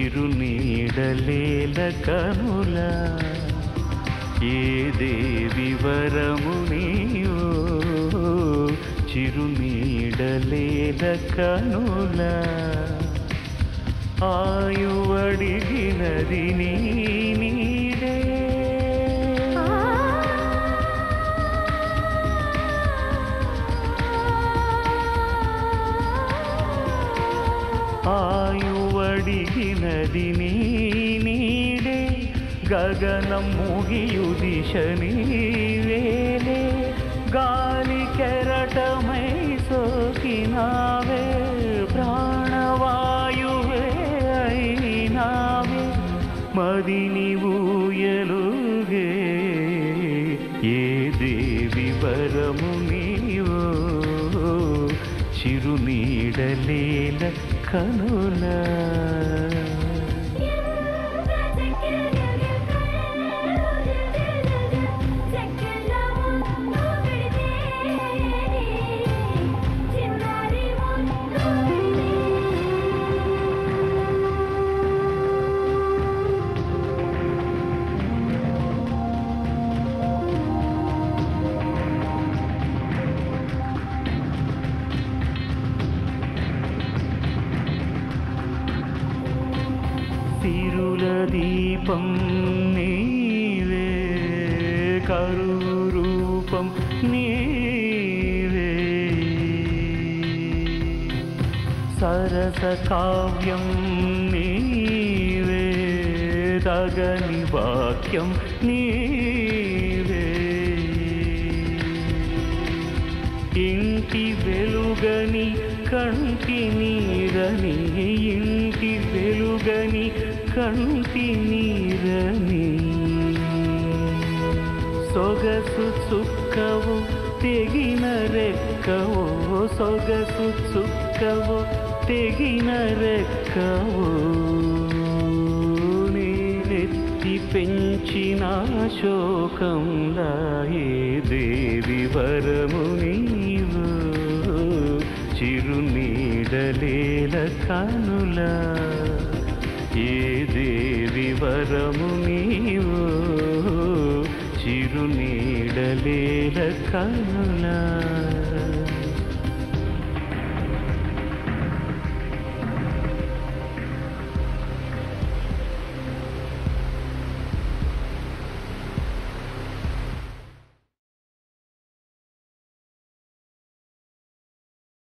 చిరునీడలేల కనుల ఏ దేవి వరము నీవో చిరునీడలేల కనుల ఆయువడిగినది నీ నీడే ఆయువడిగినది నీ నీడే గగనం ముగియు దిశ నీవేలే గాలి కెరటమై సోకినావే ప్రాణవాయువే అయినావే మదిని ఊయలుగే ఏ దేవి వరము నీవో చిరునీడలేల కనులా సిరుల దీపం నీవే కరువు రూపం నీవే సరస కావ్యం నీవే తగని వాక్యం నీవే ఇంటి వెలుగని కంటి నీరని ఇంటి వెలుగని కంటి నీరని సొగసు చుక్కవు తెగిన రెక్కవో సొగసు చుక్కవు తెగిన రెక్కవో నేనెత్తి పెంచిన శోకంలా ఏ దేవి వరము నీవు చిరునీడలేల కనులా ఏ దేవి వరము నీవు చిరునీడలేల కనులా